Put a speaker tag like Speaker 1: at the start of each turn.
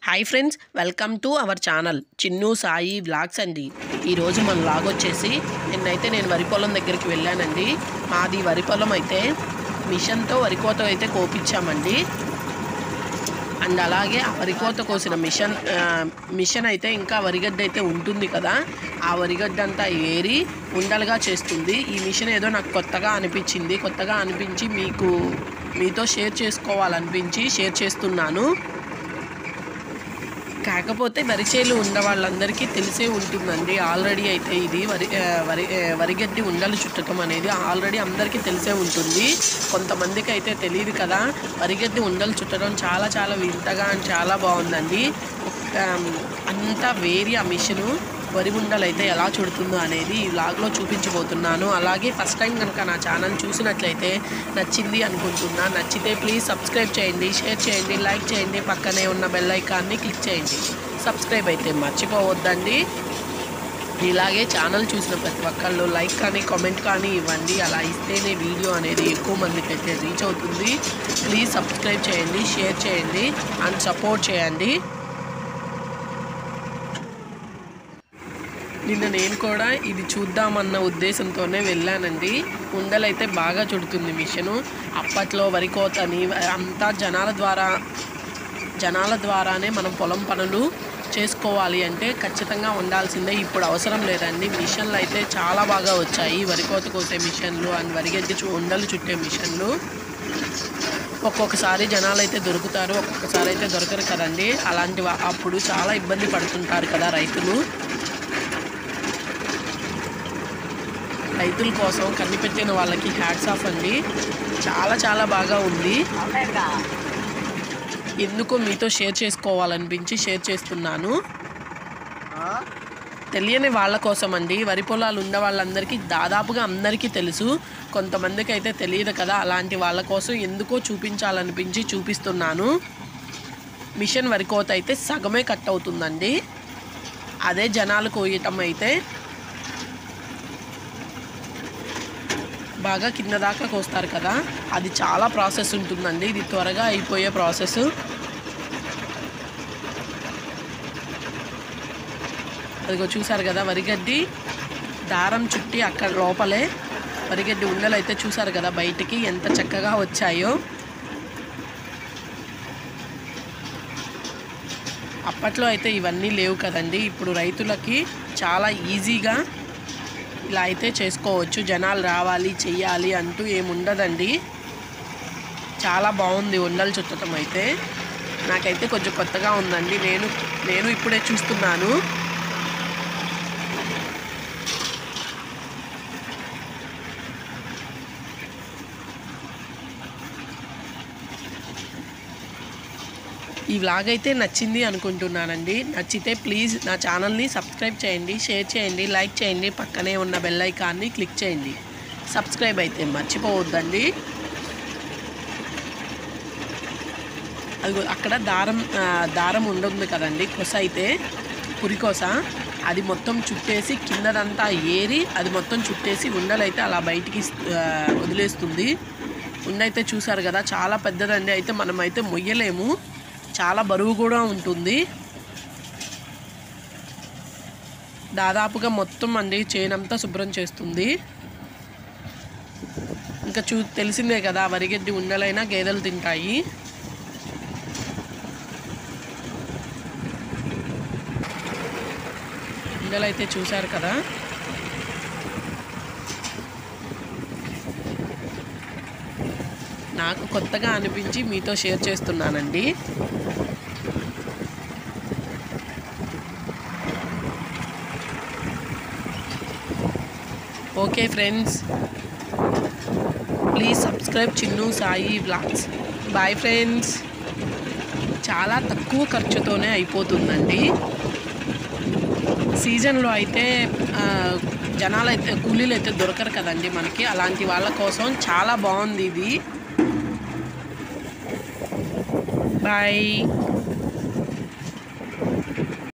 Speaker 1: hi friends welcome to our channel Chinnu Sai vlogs అండి ఈరోజు మన వ్లాగ్ వచ్చేసి నిన్నైతే నేను వరి పొలం దగ్గరికి వెళ్ళానండి మాది వరి పొలం అయితే మిషన్తో వరి కోత అయితే కోపించామండి అండ్ అలాగే ఆ వరికోత కోసిన మిషన్ ఆ, మిషన్ అయితే ఇంకా వరిగడ్డ అయితే ఉంటుంది కదా ఆ వరిగడ్డ అంతా ఏరి ఉండలుగా చేస్తుంది ఈ మిషన్ ఏదో నాకు కొత్తగా అనిపించింది కొత్తగా అనిపించి మీకు మీతో షేర్ చేసుకోవాలనిపించి షేర్ చేస్తున్నాను కాకపోతే వరిచేలు ఉన్న వాళ్ళందరికీ తెలిసే ఉంటుందండి ఆల్రెడీ అయితే ఇది వరి ఆ, వరి ఆ, వరిగడ్డి ఉండలు చుట్టడం అనేది ఆల్రెడీ అందరికీ తెలిసే ఉంటుంది కొంతమందికి అయితే తెలియదు కదా వరిగడ్డి ఉండలు చుట్టడం చాలా చాలా వింతగా and చాలా బాగుందండి ఒక, అంతా వేరి ఆ మిషను వరి ఉండలు అయితే ఎలా చుడుతుందో అనేది ఈ వ్లాగ్లో చూపించబోతున్నాను అలాగే ఫస్ట్ టైం కనుక నా ఛానల్ చూసినట్లయితే నచ్చింది అనుకుంటున్నా నచ్చితే ప్లీజ్ సబ్స్క్రైబ్ చేయండి షేర్ చేయండి లైక్ చేయండి పక్కనే ఉన్న బెల్ ఐకాన్ని క్లిక్ చేయండి సబ్స్క్రైబ్ అయితే మర్చిపోవద్దండి ఇలాగే ఛానల్ చూసిన ప్రతి ఒక్కళ్ళు లైక్ కానీ కామెంట్ కానీ ఇవ్వండి అలా ఇస్తేనే వీడియో అనేది ఎక్కువ మందికి అయితే రీచ్ అవుతుంది ప్లీజ్ సబ్స్క్రైబ్ చేయండి షేర్ చేయండి అండ్ సపోర్ట్ చేయండి నిన్న నేను కూడా ఇది చూద్దామన్న ఉద్దేశంతోనే వెళ్ళానండి ఉండలైతే బాగా చుడుతుంది మిషను అప్పట్లో వరి కోతని అంతా జనాల ద్వారా జనాల ద్వారానే మనం పొలం పనులు చేసుకోవాలి అంటే ఖచ్చితంగా ఉండాల్సిందే ఇప్పుడు అవసరం లేదండి మిషన్లు అయితే చాలా బాగా వచ్చాయి వరి కోత కోసే మిషన్లు అండ్ వరిగడ్డి చు ఉండలు చుట్టే మిషన్లు ఒక్కొక్కసారి జనాలు అయితే దొరుకుతారు ఒక్కొక్కసారి అయితే దొరకరు కదండి అలాంటి వా- అప్పుడు చాలా ఇబ్బంది పడుతుంటారు కదా రైతులు రైతుల కోసం కనిపెట్టిన వాళ్ళకి హ్యాట్స్ ఆఫ్ అండి చాలా చాలా బాగా ఉంది ఎందుకో మీతో షేర్ చేసుకోవాలనిపించి షేర్ చేస్తున్నాను తెలియని వాళ్ళ కోసం అండి వరి పొలాలు ఉన్న వాళ్ళందరికీ దాదాపుగా అందరికీ తెలుసు కొంతమందికి అయితే తెలియదు కదా అలాంటి వాళ్ళ కోసం ఎందుకో చూపించాలనిపించి చూపిస్తున్నాను మిషన్ వరి కోత అయితే సగమే కట్ అవుతుందండి అదే జనాలు కోయటం అయితే బాగా కింద దాకా కోస్తారు కదా అది చాలా ప్రాసెస్ ఉంటుందండి ఇది త్వరగా అయిపోయే ప్రాసెస్ అదిగో చూసారు కదా వరిగడ్డి దారం చుట్టి అక్కడ లోపలే వరిగడ్డి ఉండలు అయితే చూసారు కదా బయటికి ఎంత చక్కగా వచ్చాయో అప్పట్లో అయితే ఇవన్నీ లేవు కదండి ఇప్పుడు రైతులకి చాలా ఈజీగా ఇలా అయితే చేసుకోవచ్చు జనాలు రావాలి చెయ్యాలి అంటూ ఏముండదండి చాలా బాగుంది ఉండలు చుట్టడం అయితే నాకైతే కొంచెం కొత్తగా ఉందండి నేను నేను ఇప్పుడే చూస్తున్నాను ఈ వ్లాగ్ అయితే నచ్చింది అనుకుంటున్నానండి నచ్చితే ప్లీజ్ నా ఛానల్ని సబ్స్క్రైబ్ చేయండి షేర్ చేయండి లైక్ చేయండి పక్కనే ఉన్న బెల్ ఐకాన్ని క్లిక్ చేయండి సబ్స్క్రైబ్ అయితే మర్చిపోవద్దండి అది అక్కడ దారం ఆ, దారం ఉంటుంది కదండి కొస అయితే పురికొస అది మొత్తం చుట్టేసి కిందదంతా ఏరి అది మొత్తం చుట్టేసి ఉండలైతే అలా బయటికి ఆ, వదిలేస్తుంది ఉండైతే చూసారు కదా చాలా పెద్దదండి అయితే మనం అయితే మొయ్యలేము చాలా బరువు కూడా ఉంటుంది దాదాపుగా మొత్తం అండి చేనంతా శుభ్రం చేస్తుంది ఇంకా చూ తెలిసిందే కదా వరిగడ్డి ఉండలైనా గేదెలు తింటాయి ఉండలైతే చూశారు కదా నాకు కొత్తగా అనిపించి మీతో షేర్ చేస్తున్నానండి okay friends please subscribe Chinnu Sai blogs bye friends చాలా తక్కువ ఖర్చుతోనే అయిపోతుందండి సీజన్లో అయితే ఆ, జనాలు అయితే కూలీలు అయితే దొరకరు కదండి మనకి అలాంటి వాళ్ళ కోసం చాలా బాగుంది ఇది బాయ్